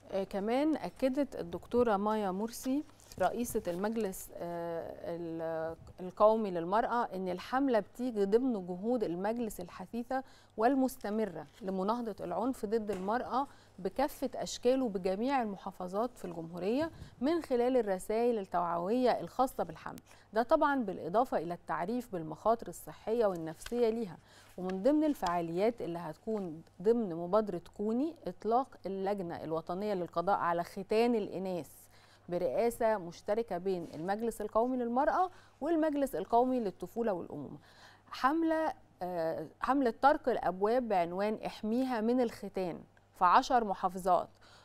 آه، كمان أكدت الدكتورة مايا مرسي رئيسة المجلس آه، ال- القومي للمرأة أن الحملة بتيجي ضمن جهود المجلس الحثيثة والمستمرة لمناهضة العنف ضد المرأة بكافة أشكاله بجميع المحافظات في الجمهورية من خلال الرسائل التوعوية الخاصة بالحمل ده طبعا بالإضافة إلى التعريف بالمخاطر الصحية والنفسية ليها ومن ضمن الفعاليات اللي هتكون ضمن مبادرة كوني إطلاق اللجنة الوطنية للقضاء على ختان الإناث برئاسة مشتركة بين المجلس القومي للمرأة والمجلس القومي للطفولة والأمومة حملة آه، حملة طرق الأبواب بعنوان احميها من الختان في عشر محافظات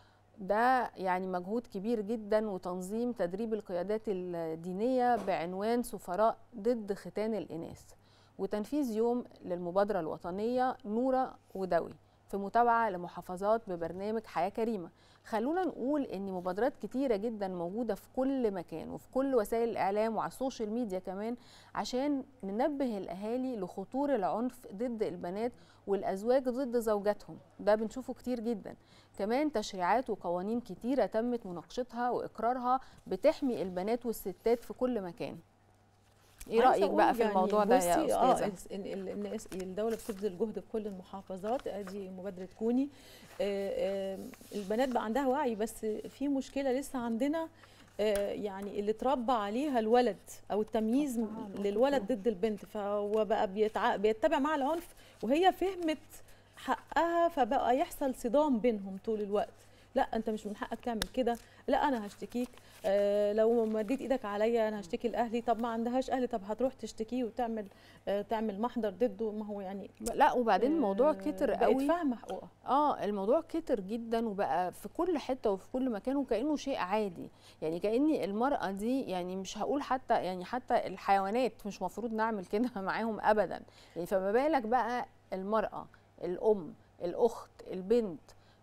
ده يعني مجهود كبير جدا وتنظيم تدريب القيادات الدينية بعنوان سفراء ضد ختان الإناث وتنفيذ يوم للمبادرة الوطنية نورة ودوي في متابعة لمحافظات ببرنامج حياة كريمة خلونا نقول ان مبادرات كتيرة جدا موجودة في كل مكان وفي كل وسائل الاعلام وعلى السوشيال ميديا كمان عشان ننبه الاهالي لخطور العنف ضد البنات والازواج ضد زوجاتهم ده بنشوفه كتير جدا كمان تشريعات وقوانين كتيرة تمت مناقشتها واقرارها بتحمي البنات والستات في كل مكان ايه عايزة رايك أقول بقى في يعني الموضوع ده يا بصي، اه استاذه الس- ال- ال- الناس الدوله بتبذل جهد في كل المحافظات ادي مبادره كوني آه، آه، البنات بقى عندها وعي بس في مشكله لسه عندنا آه، يعني اللي اتربى عليها الولد او التمييز طبعاً، آه، للولد طبعاً. ضد البنت فهو بقى بيتع... بيتبع مع العنف وهي فهمت حقها فبقى يحصل صدام بينهم طول الوقت لا انت مش من حقك تعمل كده لا انا هشتكيك آه لو مديت ايدك عليا انا هشتكي لاهلي طب ما عندهاش اهلي طب هتروح تشتكيه وتعمل آه تعمل محضر ضده ما هو يعني لا وبعدين الموضوع آه، كتر بقت قوي فاهمه حقوقها اه الموضوع كتر جدا وبقى في كل حته وفي كل مكان وكانه شيء عادي يعني كان المراه دي يعني مش هقول حتى يعني حتى الحيوانات مش مفروض نعمل كده معاهم ابدا يعني فما بالك بقى المراه الام الاخت البنت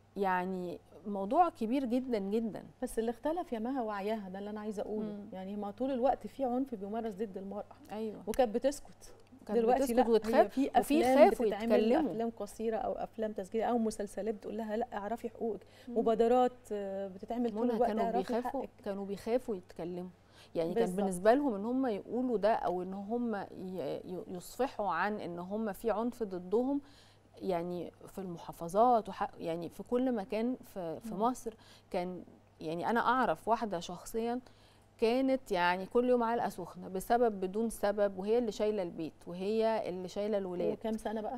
يعني موضوع كبير جدا جدا بس اللي اختلف يا مها وعيها ده اللي انا عايزه اقوله مم. يعني ما طول الوقت في عنف بيمارس ضد المراه ايوه وكانت بتسكت كانت دلوقتي بتسكت لا هي وتخاف في وفي افلام خافوا بتتعمل يتكلموا. افلام قصيره او افلام تسجيليه او مسلسلات بتقول لها لا اعرفي حقوقك مم. مبادرات آه، بتتعمل طول منى الوقت كانوا اعرفي بيخافوا حقك كانوا بيخافوا يتكلموا يعني كان بالظبط. بالنسبه لهم ان هم يقولوا ده او ان هم ي- ي- يصفحوا عن ان هم في عنف ضدهم يعني في المحافظات وح- يعني في كل مكان في في مم. مصر كان يعني انا اعرف واحده شخصيا كانت يعني كل يوم علقه سخنه بسبب بدون سبب وهي اللي شايله البيت وهي اللي شايله الولاد وكام سنه بقى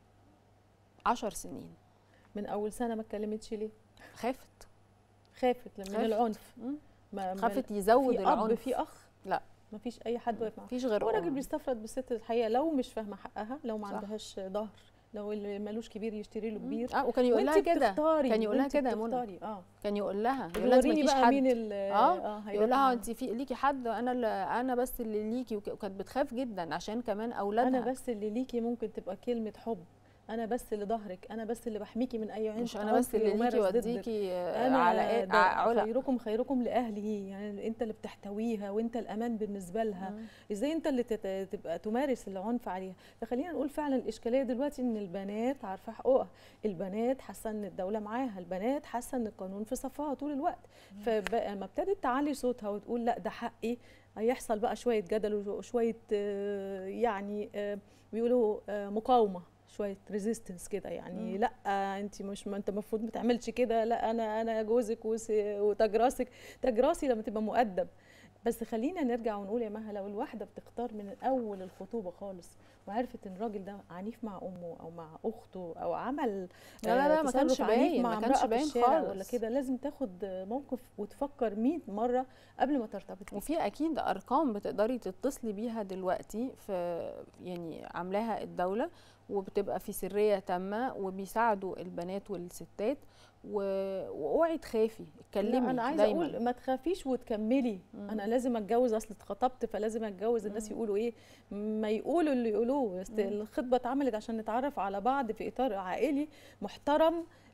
عشر سنين من اول سنه ما اتكلمتش ليه خافت خافت من خافت. العنف مم. ما ما- خافت يزود في العنف اب في اخ لا. ما فيش اي حد واقف معاها مفيش غير هو راجل أم. بيستفرد بالست الحقيقه لو مش فاهمه حقها لو ما صح. عندهاش ظهر لو اللي مالوش كبير يشتري له كبير اه وكان يقول لها وانت كده بتختاري كان يقول لها وانت كده يا منى بتختاري. اه كان يقول لها يقول لها انت وريني مالكيش بقى حد مين ال اه هيروح يقول لها معاها. انت في ليكي حد انا اللي انا بس اللي ليكي وك- وكانت بتخاف جدا عشان كمان اولادها انا بس اللي ليكي ممكن تبقى كلمه حب انا بس اللي ظهرك انا بس اللي بحميكي من اي عنف مش انا بس عنف اللي يمارس ليكي ضدك. واديكي آه، انا على ايه ده على خيركم خيركم لاهله يعني انت اللي بتحتويها وانت الامان بالنسبه لها مم. ازاي انت اللي تت- تبقى تمارس العنف عليها فخلينا نقول فعلا الاشكاليه دلوقتي ان البنات عارفه حقوقها البنات حاسه ان الدوله معاها البنات حاسه ان القانون في صفها طول الوقت فلما ابتدت تعلي صوتها وتقول لا ده حقي هيحصل بقى شويه جدل وشويه آه، يعني آه، بيقولوا آه، مقاومه شويه ريزيستنس كده يعني مم. لا انت مش ما انت المفروض ما تعملش كده لا انا انا جوزك وس- وتاج راسك تاج راسي لما تبقى مؤدب بس خلينا نرجع ونقول يا مها لو الواحده بتختار من اول الخطوبه خالص وعرفت ان الراجل ده عنيف مع امه او مع اخته او عمل لا لا لا آه، ما تصرف كانش عنيف باين مع ما كانش امرأة في باين الشارع ولا خالص كده لازم تاخد موقف وتفكر 100 مره قبل ما ترتبط بيه. وفي اكيد ارقام بتقدري تتصلي بيها دلوقتي في يعني عاملاها الدوله وبتبقى في سريه تامه وبيساعدوا البنات والستات و- واوعي تخافي اتكلمي لا انا عايزه دايما اقول ما تخافيش وتكملي مم. انا لازم اتجوز اصل اتخطبت فلازم اتجوز الناس مم. يقولوا ايه ما يقولوا اللي يقولوه است- مم. الخطبه اتعملت عشان نتعرف على بعض في اطار عائلي محترم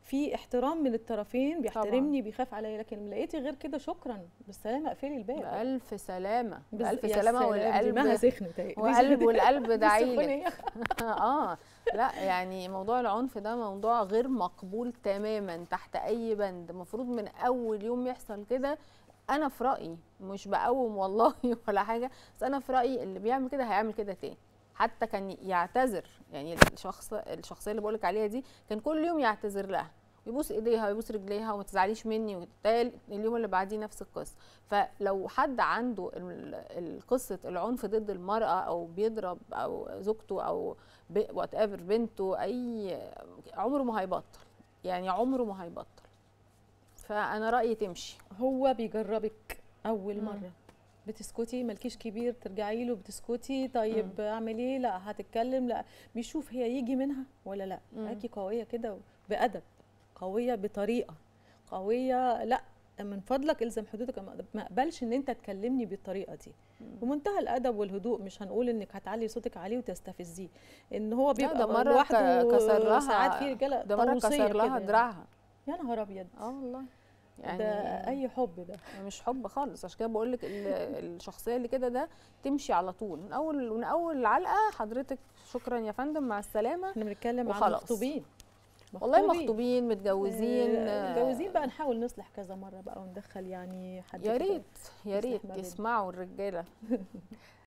في احترام من الطرفين بيحترمني بيخاف عليا لكن لقيتي غير كده شكرا بالسلامه اقفلي الباب بألف سلامة بز- بألف يا سلامة سلام، دي مها والقلب سخنت أهي. دي وقلب سخنت. والقلب دي داعيلك سخونية. اه لا يعني موضوع العنف ده موضوع غير مقبول تماما تحت اي بند المفروض من اول يوم يحصل كده انا في رايي مش بقوم والله ولا حاجه بس انا في رايي اللي بيعمل كده هيعمل كده تاني حتى كان يعتذر يعني الشخص الشخصيه اللي بقولك عليها دي كان كل يوم يعتذر لها ويبوس ايديها ويبوس رجليها وما تزعليش مني وتالي اليوم اللي بعديه نفس القصه فلو حد عنده ال- ال- قصه العنف ضد المراه او بيضرب او زوجته او وات ايفر بنته اي عمره ما هيبطل يعني عمره ما هيبطل فانا رايي تمشي هو بيجربك اول مم. مره بتسكتي مالكيش كبير ترجعي له بتسكتي طيب اعمل ايه لا هتتكلم لا بيشوف هي يجي منها ولا لا مم. معاكي قويه كده بادب قويه بطريقه قويه لا من فضلك الزم حدودك ما ما اقبلش ان انت تكلمني بالطريقه دي بمنتهى الادب والهدوء مش هنقول انك هتعلي صوتك عليه وتستفزيه ان هو لا بيبقى ده مره لوحده ك- كسر لها ساعات في رجاله ده مره طاووسية كسر لها كده يعني. دراعها يا نهار ابيض اه والله يعني ده اي حب ده مش حب خالص عشان كده بقول لك الشخصيه اللي كده ده تمشي على طول من اول من اول علقه حضرتك شكرا يا فندم مع السلامه احنا بنتكلم عن وخلاص. مخطوبين والله مخطوبين متجوزين آه، متجوزين بقى نحاول نصلح كذا مره بقى وندخل يعني حد يا كده ريت يا يصلح ريت ما بيننا. يسمعوا الرجاله